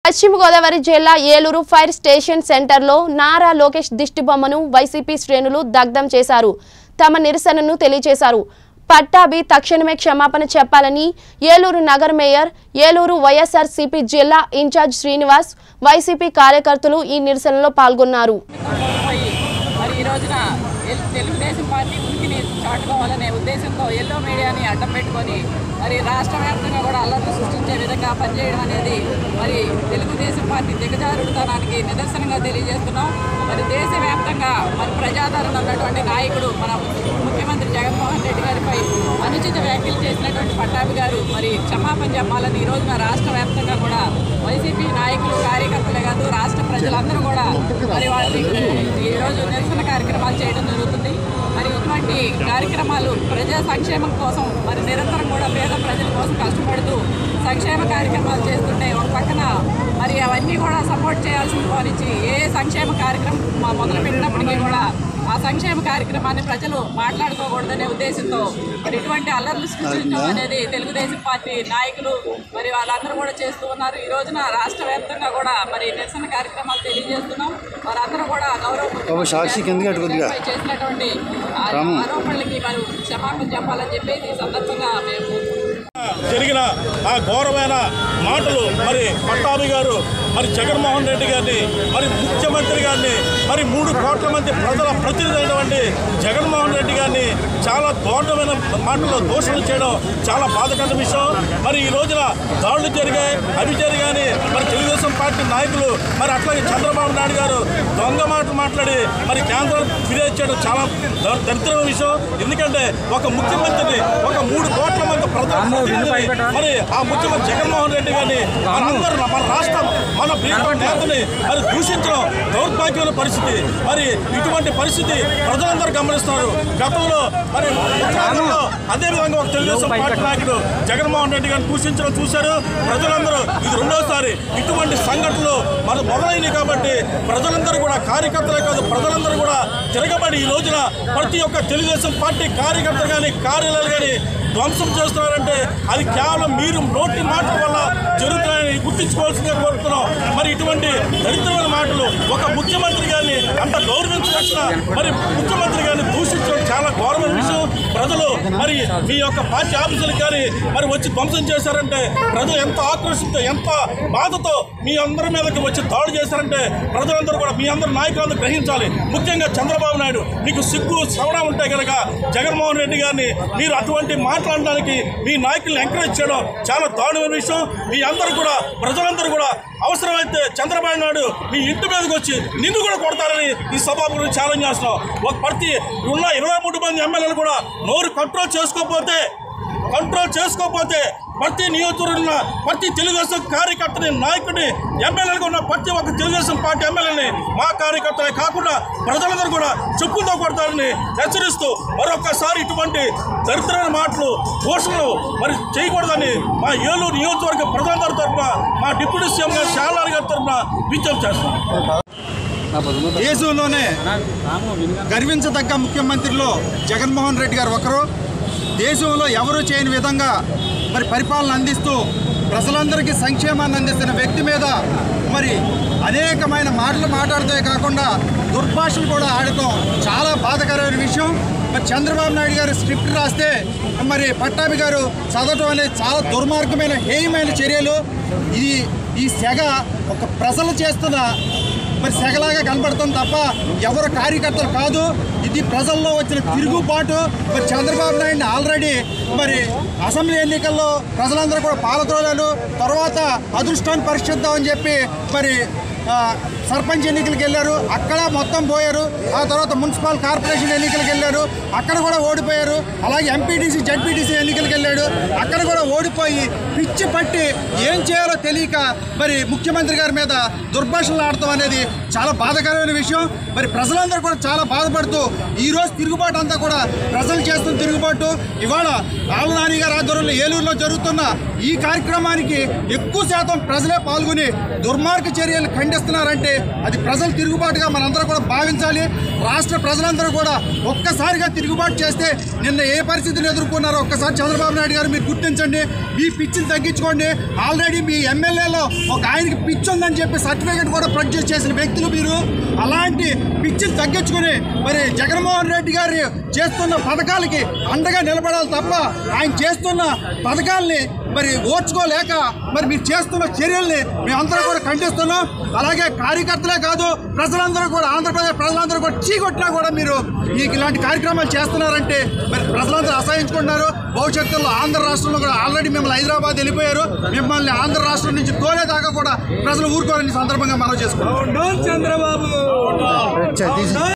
పశ్చిమ గోదావరి జిల్లా Eluru fire station సెంటర్లో నారా లోకేష్ దిష్టిబొమ్మను వైసీపీ శ్రేణులు దగ్ధం చేశారు తమ నిరసనను తెలియజేశారు పట్టాభి తక్షణమే క్షమాపణ చెప్పాలని ఏలూరు నగర మేయర్ ఏలూరు వైఎస్ఆర్ సిపి జిల్లా ఇన్ఛార్జ్ శ్రీనివాస్ వైసీపీ కార్యకర్తలు ఈ నిరసనలో పాల్గొన్నారు పోయి మరి ఈ రోజున ఎల్- తెలుగుదేశం పార్టీ ఉనికిని చాటుకోవాలనే ఉద్దేశంతో ఎల్లో మీడియాని అడ్డం పెట్టుకొని మరి రాష్ట్ర వ్యాప్తంగా కూడా అల్లర్లు సృష్టించే విధంగా పనిచేయడం అనేది మరి తెలుగుదేశం పార్టీ దిగజారుడుతనానికి నిదర్శనంగా తెలియజేస్తున్నాం మరి దేశవ్యాప్తంగా మరి ప్రజాదరణ ఉన్నటువంటి నాయకుడు మన ముఖ్యమంత్రి జగన్మోహన్ రెడ్డి గారిపై అనుచిత వ్యాఖ్యలు చేసినటువంటి పట్టాభి గారు మరి క్షమాపణ చెప్పాలని ఈ రోజున రాష్ట్ర వ్యాప్తంగా కూడా వైసీపీ నాయకులు కార్యకర్తలే కాదు రాష్ట్ర ప్రజలందరూ కూడా మరి వాళ్ళని ఈ రోజు నిరసన కార్యక్రమాలు చేయడం జరుగుతుంది మరి ఇటువంటి కార్యక్రమాలు ప్రజా సంక్షేమం కోసం మరి నిరంతరం కూడా పేద ప్రజల కోసం కష్టపడుతూ సంక్షేమ కార్యక్రమాలు చేస్తుంటే ఒక పక్కన మరి అవన్నీ కూడా సపోర్ట్ చేయాల్సిన వారించి ఏ సంక్షేమ కార్యక్రమం మ- మొదలు పెట్టినప్పటికీ కూడా ఆ సంక్షేమ కార్యక్రమాన్ని ప్రజలు మాట్లాడుకోకూడదనే ఉద్దేశంతో మరి ఇటువంటి అల్లర్లు సృష్టించడం అనేది తెలుగుదేశం పార్టీ నాయకులు మరి వాళ్ళందరూ కూడా చేస్తూ ఉన్నారు ఈ రోజున రాష్ట్ర వ్యాప్తంగా కూడా మరి నిరసన కార్యక్రమాలు తెలియజేస్తున్నాం వారందరూ కూడా గౌరవ సాక్షి కిందకి అటు కొద్దిగా. ముఖ్యమంత్రి చేసినటువంటి ఆ ఆరోపణలకి మరి క్షమాపణ చెప్పాలని చెప్పేసి ఈ సందర్భంగా మేము జరిగిన ఆ ఘోరమైన మాటలు మరి పట్టాభి గారు మరి జగన్మోహన్ రెడ్డి గారిని మరి ముఖ్యమంత్రి గారిని మరి మూడు కోట్ల మంది ప్రజల ప్రతినిధి అయినటువంటి జగన్మోహన్ రెడ్డి గారిని చాలా దారుణమైన మాటలు దోషణ చేయడం చాలా బాధకర విషయం మరి ఈ రోజున దాడులు జరిగాయి అవి జరిగాయని మరి తెలుగుదేశం పార్టీ నాయకులు మరి అట్లాగే చంద్రబాబు నాయుడు గారు దొంగ మాటలు మాట్లాడి మరి కేంద్రం ఫిర్యాదు చేయడం చాలా ద- దరిద్రమైన విషయం ఎందుకంటే ఒక ముఖ్యమంత్రిని ఒక మూడు కోట్ల మంది ప్రజల ప్రతినిధిని మరి ఆ ముఖ్యమంత్రి జగన్మోహన్ రెడ్డి గారిని మనందరూ మన రాష్ట్రం మన ప్రియతమ నేతని మరి దూషించడం దౌర్భాగ్యమైన పరిస్థితి మరి ఇటువంటి పరిస్థితి ప్రజలందరూ గమనిస్తున్నారు గతంలో మరి ఉత్తరాంధ్రలో అదే విధంగా ఒక తెలుగుదేశం పార్టీ నాయకుడు జగన్మోహన్ రెడ్డి గారిని దూషించడం చూశారు ప్రజలందరూ ఇది రెండోసారి ఇటువంటి సంఘటనలు మన మొదలైనవి కాబట్టి ప్రజలందరూ కూడా కార్యకర్తలే కాదు ప్రజలందరూ కూడా తిరగబడి ఈ రోజున ప్రతి ఒక్క తెలుగుదేశం పార్టీ కార్యకర్తలు కానీ కార్యాలయాలు కానీ ధ్వంసం చేస్తున్నారంటే అది కేవలం మీరు నోటి మాటల వల్ల జరుగుతున్నాయని గుర్తించుకోవాల్సిందిగా కోరుతున్నాం మరి ఇటువంటి దరిద్రమైన మాటలు ఒక ముఖ్యమంత్రి గారిని అంత గౌరవించవలసిన మరి ముఖ్యమంత్రి గారిని దూషించడం చాలా ఘోరమైన విషయం ప్రజలు మరి మీ యొక్క పార్టీ ఆఫీసులకు కానీ మరి వచ్చి ధ్వంసం చేశారంటే ప్రజలు ఎంత ఆక్రోషంతో ఎంత బాధతో మీ అందరి మీదకి వచ్చి దాడి చేశారంటే ప్రజలందరూ కూడా మీ అందరు నాయకులందరూ గ్రహించాలి ముఖ్యంగా చంద్రబాబు నాయుడు మీకు సిగ్గు శ్రవణ ఉంటే కనుక జగన్మోహన్ రెడ్డి గారిని మీరు అటువంటి మాట్లాడడానికి మీ నాయకుల్ని ఎంకరేజ్ చేయడం చాలా దారుణమైన విషయం మీ అందరూ కూడా ప్రజలందరూ కూడా అవసరమైతే చంద్రబాబు నాయుడు మీ ఇంటి మీదకి వచ్చి నిన్ను కూడా కొడతారని ఈ సభాపతి ఛాలెంజ్ చేస్తున్నాం ఒక ప్రతి ఉన్న ఇరవై మూడు మంది ఎమ్మెల్యేలు కూడా నోరు కంట్రోల్ చేసుకోకపోతే కంట్రోల్ చేసుకోకపోతే ప్రతి నియోజకవర్గంలో ప్రతి తెలుగుదేశం కార్యకర్తని నాయకుడిని ఎమ్మెల్యేలుగా ఉన్న ప్రతి ఒక్క తెలుగుదేశం పార్టీ ఎమ్మెల్యేని మా కార్యకర్తలే కాకుండా ప్రజలందరూ కూడా చెప్పులతో కొడతారని హెచ్చరిస్తూ మరొకసారి ఇటువంటి దరిద్రమైన మాటలు పోషణలు మరి చేయకూడదని మా ఏలూరు నియోజకవర్గ ప్రజలందరి తరఫున మా డిప్యూటీ సీఎం గారు శాలారి గారి తరఫున విజ్ఞప్తి చేస్తాం దేశంలోనే గర్వించదగ్గ ముఖ్యమంత్రిలో జగన్మోహన్ రెడ్డి గారు ఒకరు దేశంలో ఎవరు చేయని విధంగా మరి పరిపాలన అందిస్తూ ప్రజలందరికీ సంక్షేమాన్ని అందిస్తున్న వ్యక్తి మీద మరి అనేకమైన మాటలు మాట్లాడటమే కాకుండా దుర్భాషలు కూడా ఆడటం చాలా బాధకరమైన విషయం మరి చంద్రబాబు నాయుడు గారు స్క్రిప్ట్ రాస్తే మరి పట్టాభి గారు చదవటం అనేది చాలా దుర్మార్గమైన హేయమైన చర్యలు ఈ ఈ సెగ ఒక ప్రజలు చేస్తున్న మరి సెగలాగా కనబడుతుంది తప్ప ఎవరు కార్యకర్తలు కాదు ఇది ప్రజల్లో వచ్చిన తిరుగుబాటు మరి చంద్రబాబు నాయుడిని ఆల్రెడీ మరి అసెంబ్లీ ఎన్నికల్లో ప్రజలందరూ కూడా పాలద్రోలాలు తర్వాత అదృష్టాన్ని పరీక్షిద్దామని చెప్పి మరి ఆ, సర్పంచ్ ఎన్నికలకు వెళ్ళారు అక్కడ మొత్తం పోయారు ఆ తర్వాత మున్సిపల్ కార్పొరేషన్ ఎన్నికలకు వెళ్ళారు అక్కడ కూడా ఓడిపోయారు అలాగే ఎంపీటీసీ జడ్పీటీసీ ఎన్నికలకు వెళ్ళాడు అక్కడ కూడా ఓడిపోయి పిచ్చి పట్టి ఏం చేయాలో తెలియక మరి ముఖ్యమంత్రి గారి మీద దుర్భాషలు ఆడటం అనేది చాలా బాధాకరమైన విషయం మరి ప్రజలందరూ కూడా చాలా బాధపడుతూ ఈ రోజు తిరుగుబాటు అంతా కూడా ప్రజలు చేస్తున్న తిరుగుబాటు ఇవాళ ఆళ్ళ నాని గారు గారి ఆధ్వర్యంలో ఏలూరులో జరుగుతున్న ఈ కార్యక్రమానికి ఎక్కువ శాతం ప్రజలే పాల్గొని దుర్మార్గ చర్యలు ఖండిస్తున్నారంటే అది ప్రజలు తిరుగుబాటుగా మనందరం కూడా భావించాలి రాష్ట్ర ప్రజలందరూ కూడా ఒక్కసారిగా తిరుగుబాటు చేస్తే నిన్న ఏ పరిస్థితులు ఎదుర్కొన్నారో ఒక్కసారి చంద్రబాబు నాయుడు గారు మీరు గుర్తించండి మీ పిచ్చిని తగ్గించుకోండి ఆల్రెడీ మీ ఎమ్మెల్యేలో ఒక ఆయనకి పిచ్చి ఉందని చెప్పి సర్టిఫికేట్ కూడా ప్రొడ్యూస్ చేసిన వ్యక్తులు మీరు అలాంటి పిచ్చిని తగ్గించుకుని మరి జగన్మోహన్ రెడ్డి గారు చేస్తున్న పథకాలకి అండగా నిలబడాలి తప్ప ఆయన చేస్తున్న పథకాల్ని మరి ఓర్చుకోలేక మరి మీరు చేస్తున్న చర్యల్ని మేమందరం కూడా ఖండిస్తున్నాం అలాగే కార్యకర్తలే కాదు ప్రజలందరూ కూడా ఆంధ్రప్రదేశ్ ప్రజలందరూ కూడా చీకొట్టినా కూడా మీరు ఈ ఇలాంటి కార్యక్రమాలు చేస్తున్నారంటే మరి ప్రజలందరూ అసహించుకుంటున్నారు భవిష్యత్తులో ఆంధ్ర రాష్ట్రంలో కూడా ఆల్రెడీ మిమ్మల్ని హైదరాబాద్ వెళ్ళిపోయారు మిమ్మల్ని ఆంధ్ర రాష్ట్రం నుంచి తోలేదాకా కూడా ప్రజలు ఊరుకోవాలని ఈ సందర్భంగా మనం చేసుకుంటాం